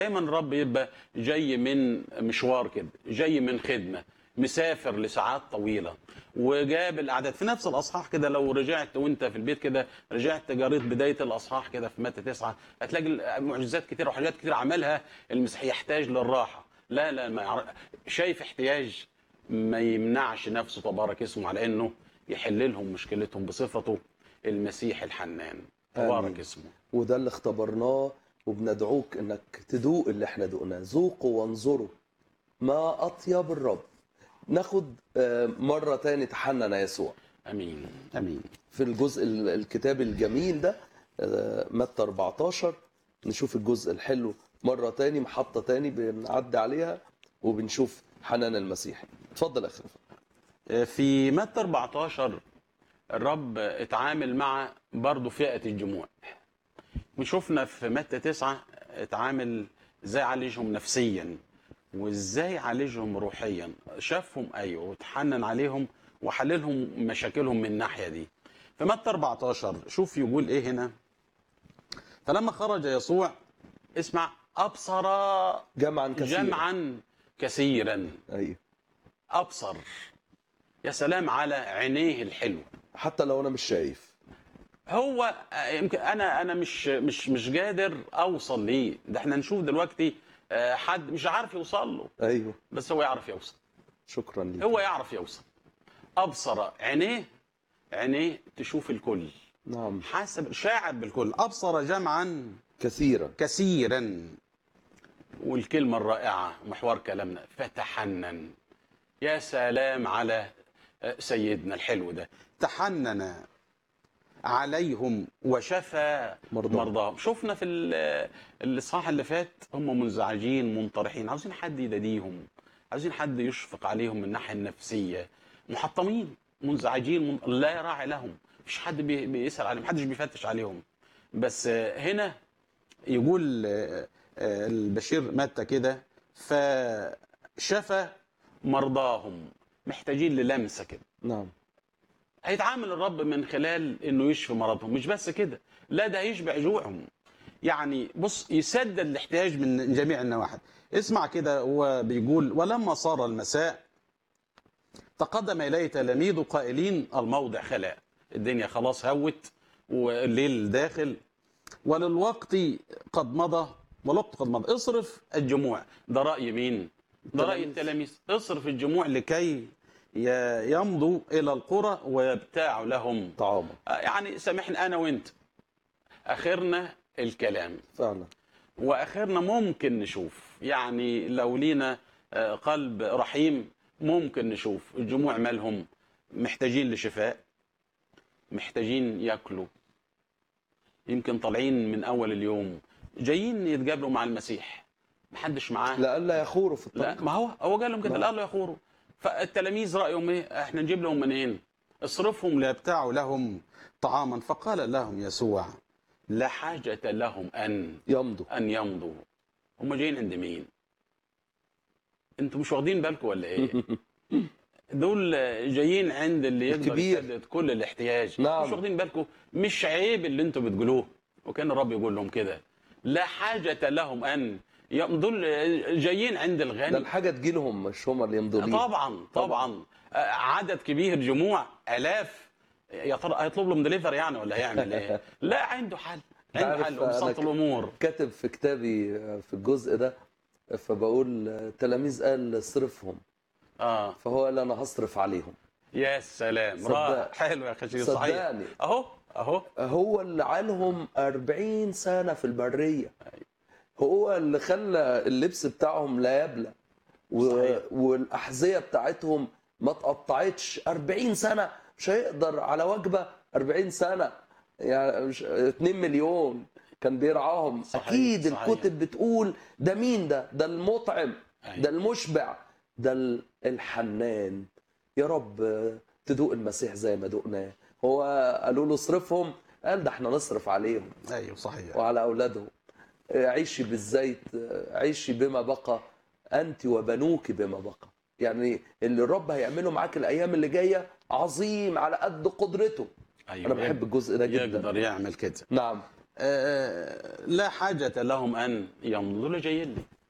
دايما الرب يبقى جاي من مشوار كده جاي من خدمه مسافر لساعات طويله وجاب الاعداد في نفس الاصحاح كده لو رجعت وانت في البيت كده رجعت قريت بدايه الاصحاح كده في متى تسعه هتلاقي معجزات كتير وحاجات كتير عملها المسيح يحتاج للراحه لا لا ما يعرف شايف احتياج ما يمنعش نفسه تبارك اسمه على انه يحل لهم مشكلتهم بصفته المسيح الحنان تبارك آمين. اسمه وده اللي اختبرناه وبندعوك انك تدوق اللي احنا دقناه ذوقوا وانظروا ما اطيب الرب ناخد آه، مرة تاني تحنن يسوع امين امين في الجزء ال- الكتابي الجميل ده آه، متى 14 نشوف الجزء الحلو مرة تاني محطة تاني بنعدي عليها وبنشوف حنان المسيح اتفضل يا اخي رفعت. في متى 14 الرب اتعامل مع برضه فئة الجموع وشفنا في متى 9 اتعامل ازاي عالجهم نفسيا وازاي عالجهم روحيا شافهم ايوه وتحنن عليهم وحللهم مشاكلهم من الناحية دي في متى 14 شوف يقول ايه هنا فلما خرج يسوع اسمع ابصر جمعا كثيرا جمعا كثيرا ايوه ابصر يا سلام على عينيه الحلوه حتى لو انا مش شايف هو آه، يمكن انا انا مش مش مش قادر اوصل ليه ده احنا نشوف دلوقتي آه، حد مش عارف يوصل له ايوه بس هو يعرف يوصل شكرا ليك هو يعرف يوصل ابصر عينيه عينيه تشوف الكل نعم حاسب شاعر بالكل ابصر جمعا كثيرا كثيرا والكلمة الرائعة محور كلامنا فتحنن يا سلام على سيدنا الحلو ده تحنن عليهم وشفى مرضاهم. مرضاهم شفنا في ال- الاصحاح اللي فات هم منزعجين منطرحين عاوزين حد يداديهم عاوزين حد يشفق عليهم من الناحيه النفسيه محطمين منزعجين من... لا يراعي لهم مفيش حد بي... بيسال عليهم محدش بيفتش عليهم بس آه، هنا يقول آه، آه، البشير متى كده فشفى مرضاهم محتاجين للمسه كده نعم هيتعامل الرب من خلال انه يشفي مرضهم مش بس كده لا ده هيشبع جوعهم يعني بص يسدد الاحتياج من جميع النواحي اسمع كده هو بيقول ولما صار المساء تقدم اليه تلاميذه قائلين الموضع خلاء الدنيا خلاص هوت والليل داخل وللوقت قد مضى والوقت قد مضى اصرف الجموع ده راي مين ده راي التلاميذ اصرف الجموع لكي ي- يمضوا الى القرى ويبتاعوا لهم طعاما آه، يعني سامحني انا وانت اخرنا الكلام فعلا واخرنا ممكن نشوف يعني لو لينا آه، قلب رحيم ممكن نشوف الجموع مالهم محتاجين لشفاء محتاجين ياكلوا يمكن طالعين من اول اليوم جايين يتقابلوا مع المسيح محدش معاه لئلا يخوروا في لا الطريق ما هو هو قال لهم كده نعم. قال له يا خوروا فالتلاميذ رايهم ايه احنا نجيب لهم منين اصرفهم ليبتاعوا لهم طعاما فقال لهم يسوع لا حاجة لهم أن يمضوا أن يمضوا هم جايين عند مين انتوا مش واخدين بالكم ولا ايه دول جايين عند اللي يقدر الكبير. يسدد كل الاحتياج نعم. مش واخدين بالكم مش عيب اللي انتوا بتقولوه وكان الرب يقول لهم كده لا حاجة لهم أن يم- دول جايين عند ده الغني الحاجه تجيلهم مش هم اللي يمضوا ليه طبعا طبعا آه، عدد كبير جموع الاف يا ترى هيطلب لهم دليفري يعني ولا هيعمل ايه؟ لا عنده حل عنده عارف حل أنا وبساطة ك- الامور كاتب في كتابي في الجزء ده فبقول التلاميذ قال اصرفهم اه فهو قال انا هصرف عليهم يا سلام صدق- رائع حلو يا خشير صحيح صدقني اهو اهو هو اللي عالهم 40 سنة في البرية هو اللي خلى اللبس بتاعهم لا يبلى و... صحيح. والأحذية بتاعتهم ما تقطعتش 40 سنة مش هيقدر على وجبة 40 سنة يعني مش 2 مليون كان بيرعاهم صحيح، أكيد صحيح. الكتب بتقول ده مين ده ده المطعم أيوة. ده المشبع ده ال- الحنان يا رب تدوق المسيح زي ما دقناه هو قالوا له اصرفهم قال ده احنا نصرف عليهم ايوه صحيح وعلى اولادهم عيشي بالزيت عيشي بما بقى انت وبنوك بما بقى يعني اللي الرب هيعمله معاك الايام اللي جايه عظيم على قد قدرته ايوه انا بحب الجزء ده جدا يقدر يعمل كده نعم آه، لا حاجة لهم أن يمضوا جايين لي